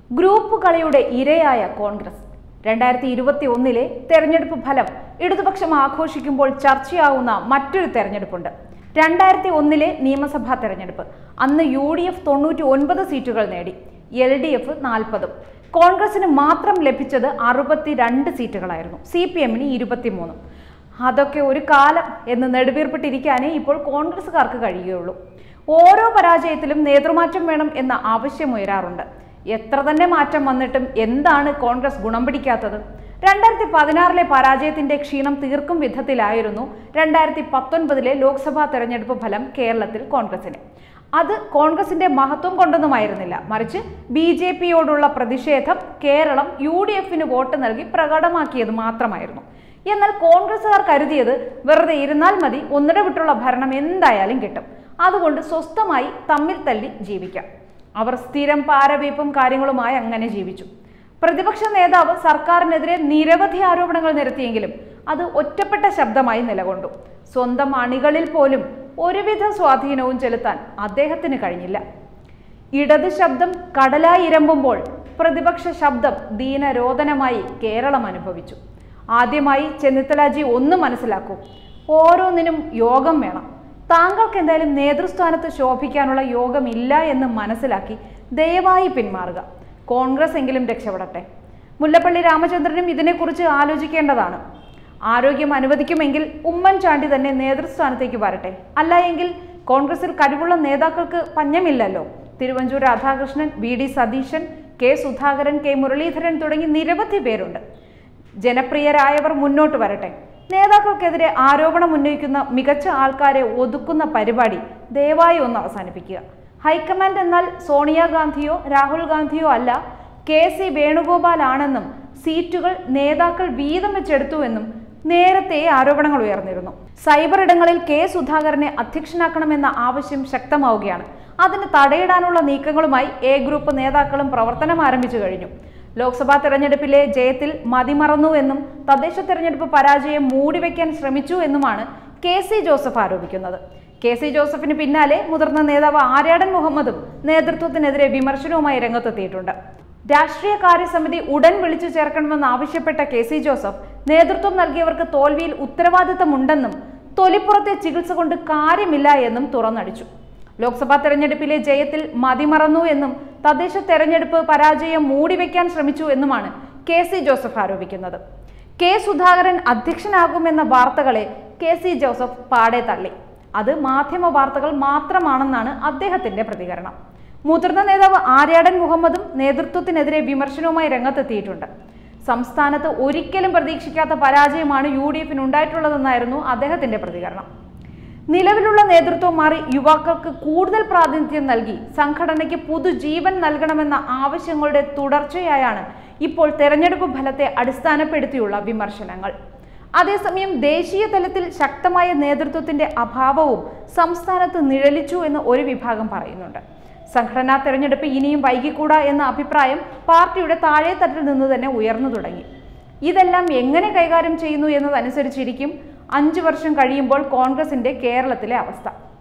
group കളിയുടെ ഇരയായ കോൺഗ്രസ് രണ്ടായിരത്തി ഇരുപത്തി ഒന്നിലെ തെരഞ്ഞെടുപ്പ് ഫലം ഇടതുപക്ഷം ആഘോഷിക്കുമ്പോൾ ചർച്ചയാവുന്ന മറ്റൊരു തെരഞ്ഞെടുപ്പുണ്ട് രണ്ടായിരത്തി ഒന്നിലെ നിയമസഭാ തെരഞ്ഞെടുപ്പ് അന്ന് യു ഡി എഫ് തൊണ്ണൂറ്റി ഒൻപത് സീറ്റുകൾ നേടി എൽ ഡി എഫ് നാൽപ്പതും കോൺഗ്രസിന് മാത്രം ലഭിച്ചത് അറുപത്തിരണ്ട് സീറ്റുകളായിരുന്നു സി പി എമ്മിന് ഇരുപത്തിമൂന്നും അതൊക്കെ ഒരു കാലം എന്ന് നെടുവീർപ്പിട്ടിരിക്കാനേ ഇപ്പോൾ കോൺഗ്രസ്സുകാർക്ക് കഴിയുകയുള്ളൂ ഓരോ പരാജയത്തിലും നേതൃമാറ്റം വേണം എന്ന ആവശ്യമുയരാറുണ്ട് എത്ര തന്നെ മാറ്റം വന്നിട്ടും എന്താണ് കോൺഗ്രസ് ഗുണം പിടിക്കാത്തത് രണ്ടായിരത്തി പതിനാറിലെ പരാജയത്തിന്റെ ക്ഷീണം തീർക്കും വിധത്തിലായിരുന്നു രണ്ടായിരത്തി പത്തൊൻപതിലെ ലോക്സഭാ തെരഞ്ഞെടുപ്പ് ഫലം കേരളത്തിൽ കോൺഗ്രസിന് അത് കോൺഗ്രസിന്റെ മഹത്വം കൊണ്ടൊന്നുമായിരുന്നില്ല മറിച്ച് ബി ജെ പിയോടുള്ള പ്രതിഷേധം കേരളം യു ഡി എഫിന് വോട്ട് നൽകി പ്രകടമാക്കിയത് മാത്രമായിരുന്നു എന്നാൽ കോൺഗ്രസുകാർ കരുതിയത് വെറുതെ ഇരുന്നാൽ മതി ഒന്നിടെ വിട്ടുള്ള ഭരണം എന്തായാലും കിട്ടും അതുകൊണ്ട് സ്വസ്ഥമായി തമ്മിൽ തല്ലി ജീവിക്കാം അവർ സ്ഥിരം പാരവീപ്പും കാര്യങ്ങളുമായി അങ്ങനെ ജീവിച്ചു പ്രതിപക്ഷ നേതാവ് സർക്കാരിനെതിരെ നിരവധി ആരോപണങ്ങൾ നിരത്തിയെങ്കിലും അത് ഒറ്റപ്പെട്ട ശബ്ദമായി നിലകൊണ്ടു സ്വന്തം അണികളിൽ പോലും ഒരുവിധ സ്വാധീനവും ചെലുത്താൻ അദ്ദേഹത്തിന് കഴിഞ്ഞില്ല ഇടത് ശബ്ദം കടലായി ഇരമ്പുമ്പോൾ പ്രതിപക്ഷ ശബ്ദം ദീനരോധനമായി കേരളം അനുഭവിച്ചു ആദ്യമായി ചെന്നിത്തലാജി ഒന്ന് മനസ്സിലാക്കൂ ഓരോന്നിനും യോഗം വേണം താങ്കൾക്ക് എന്തായാലും നേതൃസ്ഥാനത്ത് ശോഭിക്കാനുള്ള യോഗമില്ല എന്ന് മനസ്സിലാക്കി ദയവായി പിന്മാറുക കോൺഗ്രസ് എങ്കിലും രക്ഷപ്പെടട്ടെ മുല്ലപ്പള്ളി രാമചന്ദ്രനും ഇതിനെക്കുറിച്ച് ആലോചിക്കേണ്ടതാണ് ആരോഗ്യം അനുവദിക്കുമെങ്കിൽ ഉമ്മൻചാണ്ടി തന്നെ നേതൃസ്ഥാനത്തേക്ക് വരട്ടെ അല്ല എങ്കിൽ കോൺഗ്രസിൽ കഴിവുള്ള നേതാക്കൾക്ക് പഞ്ഞമില്ലല്ലോ Thiruvanchoor Radhakrishnan V D Satheesan K Sudhakaran K Muraleedharan തുടങ്ങി നിരവധി പേരുണ്ട് ജനപ്രിയരായവർ മുന്നോട്ട് വരട്ടെ നേതാക്കൾക്കെതിരെ ആരോപണം ഉന്നയിക്കുന്ന മികച്ച ആൾക്കാരെ ഒതുക്കുന്ന പരിപാടി ദയവായി ഒന്ന് അവസാനിപ്പിക്കുക ഹൈക്കമാൻഡ് എന്നാൽ സോണിയാഗാന്ധിയോ രാഹുൽ ഗാന്ധിയോ അല്ല കെ സി വേണുഗോപാൽ ആണെന്നും സീറ്റുകൾ നേതാക്കൾ വീതം വെച്ചെടുത്തുവെന്നും നേരത്തെ ആരോപണങ്ങൾ ഉയർന്നിരുന്നു സൈബർ ഇടങ്ങളിൽ കെ സുധാകരനെ അധ്യക്ഷനാക്കണമെന്ന ആവശ്യം ശക്തമാവുകയാണ് അതിന് തടയിടാനുള്ള നീക്കങ്ങളുമായി എ ഗ്രൂപ്പ് നേതാക്കളും പ്രവർത്തനം ആരംഭിച്ചു കഴിഞ്ഞു ലോക്സഭാ തെരഞ്ഞെടുപ്പിലെ ജയത്തിൽ മതിമറന്നുവെന്നും തദ്ദേശ തെരഞ്ഞെടുപ്പ് പരാജയം മൂടിവെക്കാൻ ശ്രമിച്ചു എന്നുമാണ് കെ സി ജോസഫ് ആരോപിക്കുന്നത് കെ സി ജോസഫിന് പിന്നാലെ മുതിർന്ന നേതാവ് ആര്യാടൻ മുഹമ്മദും നേതൃത്വത്തിനെതിരെ വിമർശനവുമായി രംഗത്തെത്തിയിട്ടുണ്ട് രാഷ്ട്രീയ കാര്യസമിതി ഉടൻ വിളിച്ചു ചേർക്കണമെന്ന് ആവശ്യപ്പെട്ട കെ സി ജോസഫ് നേതൃത്വം നൽകിയവർക്ക് തോൽവിയിൽ ഉത്തരവാദിത്തമുണ്ടെന്നും തൊലിപ്പുറത്തെ ചികിത്സ കൊണ്ട് കാര്യമില്ല എന്നും തുറന്നടിച്ചു ലോക്സഭാ തെരഞ്ഞെടുപ്പിലെ ജയത്തിൽ മതിമറന്നു എന്നും തദ്ദേശ തെരഞ്ഞെടുപ്പ് പരാജയം മൂടിവെക്കാൻ ശ്രമിച്ചു എന്നുമാണ് കെ സി ജോസഫ് ആരോപിക്കുന്നത് കെ സുധാകരൻ അധ്യക്ഷനാകുമെന്ന വാർത്തകളെ കെ സി ജോസഫ് പാടെ തള്ളി അത് മാധ്യമ വാർത്തകൾ മാത്രമാണെന്നാണ് അദ്ദേഹത്തിന്റെ പ്രതികരണം മുതിർന്ന നേതാവ് ആര്യാടൻ മുഹമ്മദും നേതൃത്വത്തിനെതിരെ വിമർശനവുമായി രംഗത്തെത്തിയിട്ടുണ്ട് സംസ്ഥാനത്ത് ഒരിക്കലും പ്രതീക്ഷിക്കാത്ത പരാജയമാണ് യു ഡി എഫിന് ഉണ്ടായിട്ടുള്ളതെന്നായിരുന്നു അദ്ദേഹത്തിന്റെ പ്രതികരണം നിലവിലുള്ള നേതൃത്വം മാറി യുവാക്കൾക്ക് കൂടുതൽ പ്രാതിനിധ്യം നൽകി സംഘടനയ്ക്ക് പുതുജീവൻ നൽകണമെന്ന ആവശ്യങ്ങളുടെ തുടർച്ചയായാണ് ഇപ്പോൾ തെരഞ്ഞെടുപ്പ് ഫലത്തെ അടിസ്ഥാനപ്പെടുത്തിയുള്ള വിമർശനങ്ങൾ അതേസമയം ദേശീയ തലത്തിൽ ശക്തമായ നേതൃത്വത്തിന്റെ അഭാവവും സംസ്ഥാനത്ത് നിഴലിച്ചു എന്ന് ഒരു വിഭാഗം പറയുന്നുണ്ട് സംഘടനാ തെരഞ്ഞെടുപ്പ് ഇനിയും വൈകിക്കൂടാ എന്ന അഭിപ്രായം പാർട്ടിയുടെ താഴെത്തട്ടിൽ നിന്ന് തന്നെ ഉയർന്നു തുടങ്ങി ഇതെല്ലാം എങ്ങനെ കൈകാര്യം ചെയ്യുന്നു എന്നതനുസരിച്ചിരിക്കും അഞ്ചു വർഷം കഴിയുമ്പോൾ കോൺഗ്രസിന്റെ കേരളത്തിലെ അവസ്ഥ